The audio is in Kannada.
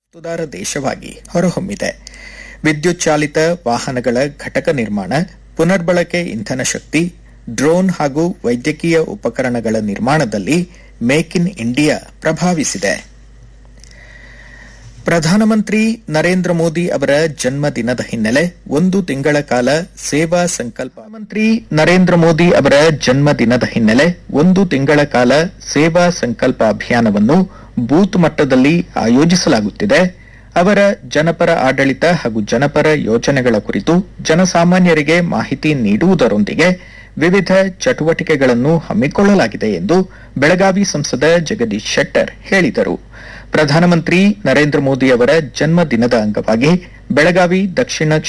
ಸುಧಾರ ದೇಶವಾಗಿ ಹೊರಹೊಮ್ಮಿದೆ ವಿದ್ಯುತ್ ಚಾಲಿತ ವಾಹನಗಳ ಘಟಕ ನಿರ್ಮಾಣ ಪುನರ್ಬಳಕೆ ಇಂಧನ ಶಕ್ತಿ ಡ್ರೋನ್ ಹಾಗೂ ವೈದ್ಯಕೀಯ ಉಪಕರಣಗಳ ನಿರ್ಮಾಣದಲ್ಲಿ ಮೇಕ್ ಇನ್ ಇಂಡಿಯಾ ಪ್ರಭಾವಿಸಿದೆ ಪ್ರಧಾನಮಂತ್ರಿ ನರೇಂದ್ರ ಮೋದಿ ಅವರ ಜನ್ಮದಿನದ ಹಿನ್ನೆಲೆ ಒಂದು ತಿಂಗಳ ಕಾಲ ಸೇವಾ ಸಂಕಲ್ಪ ಮಂತ್ರಿ ನರೇಂದ್ರ ಮೋದಿ ಅವರ ಜನ್ಮದಿನದ ಹಿನ್ನೆಲೆ ಒಂದು ತಿಂಗಳ ಕಾಲ ಸೇವಾ ಸಂಕಲ್ಪ ಅಭಿಯಾನವನ್ನು ಬೂತ್ ಮಟ್ಟದಲ್ಲಿ ಆಯೋಜಿಸಲಾಗುತ್ತಿದೆ ಅವರ ಜನಪರ ಆಡಳಿತ ಹಾಗೂ ಜನಪರ ಯೋಜನೆಗಳ ಕುರಿತು ಜನಸಾಮಾನ್ಯರಿಗೆ ಮಾಹಿತಿ ನೀಡುವುದರೊಂದಿಗೆ ವಿವಿಧ ಚಟುವಟಿಕೆಗಳನ್ನು ಹಮ್ಮಿಕೊಳ್ಳಲಾಗಿದೆ ಎಂದು ಬೆಳಗಾವಿ ಸಂಸದ ಜಗದೀಶ್ ಶೆಟ್ಟರ್ ಹೇಳಿದರು ಪ್ರಧಾನಮಂತ್ರಿ ನರೇಂದ್ರ ಮೋದಿ ಅವರ ಜನ್ಮ ದಿನದ ಅಂಗವಾಗಿ ಬೆಳಗಾವಿ ದಕ್ಷಿಣ